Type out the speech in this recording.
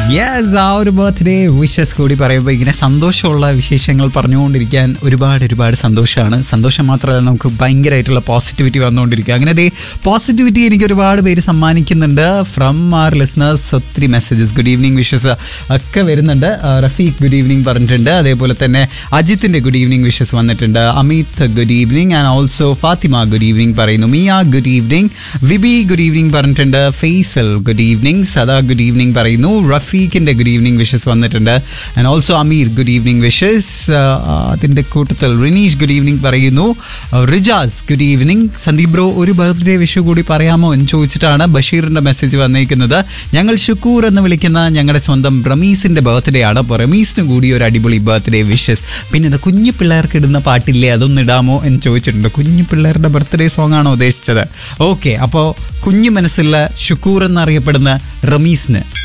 yes ആ ഒരു birthday wishes കൂടി പറയുമ്പോൾ ഇങ്ങനെ സന്തോഷമുള്ള വിശേഷങ്ങൾ പറഞ്ഞുകൊണ്ടിരിക്കാൻ ഒരുപാട് ഒരുപാട് സന്തോഷമാണ് സന്തോഷം മാത്രമല്ല നമുക്ക് ഭയങ്കരമായിട്ടുള്ള പോസിറ്റിവിറ്റി വന്നുകൊണ്ടിരിക്കുക അങ്ങനെ ദേ പോസിറ്റിവിറ്റി എനിക്ക് ഒരുപാട് പേര് സമ്മാനിക്കുന്നുണ്ട് ഫ്രം ആർ ലിസ്ണേഴ്സ് ഒത്തിരി മെസ്സേജസ് ഗുഡ് ഈവനിങ് വിഷസ് ഒക്കെ വരുന്നുണ്ട് ആ, റഫീഖ് ഗുഡ് ഈവനിങ് പറഞ്ഞിട്ടുണ്ട് അതേപോലെ തന്നെ അജിത്തിന്റെ ഗുഡ് ഈവനിങ് വിഷസ് വന്നിട്ടുണ്ട് Amit good evening and also Fatima good evening പറയുന്നു Miya good evening VB good evening പറഞ്ഞിട്ടുണ്ട് Faisal good evening Sada good evening പറയുന്നു റഫീഖിന്റെ ഗുഡ് ഈവനിങ് വിഷസ് വന്നിട്ടുണ്ട് and also Ameer good evening wishes അതിന്റെ കൂട്ടത്തിൽ റിനീഷ് ഗുഡ് ഈവനിങ് പറയുന്നു Rijas good evening Sandeep bro ഒരു ബർത്ത്ഡേ വിഷു കൂടി പറയാമോ എന്ന് ചോദിച്ചിട്ടാണ് ബഷീറിന്റെ മെസ്സേജ് വന്നിരിക്കുന്നത് ഞങ്ങൾ ഷുക്കൂർ എന്ന് വിളിക്കുന്ന ഞങ്ങളുടെ സ്വന്തം റമീസിന്റെ ബർത്ത്ഡേ ആണ് അപ്പോൾ റമീസിന് കൂടി ഒരു അടിപൊളി ബർത്ത്ഡേ വിഷസ് പിന്നെ ഇത് കുഞ്ഞു പിള്ളേർക്ക് ഇടുന്ന പാട്ടില്ലേ അതൊന്ന് ഇടാമോ എന്ന് ചോദിച്ചിട്ടുണ്ട് കുഞ്ഞു പിള്ളേരുടെ ബർത്ത്ഡേ സോങ് ആണോ ഉദ്ദേശിച്ചത് ഓക്കെ അപ്പോൾ കുഞ്ഞു മനസ്സുള്ള ഷുക്കൂർ എന്നറിയപ്പെടുന്ന റമീസിന്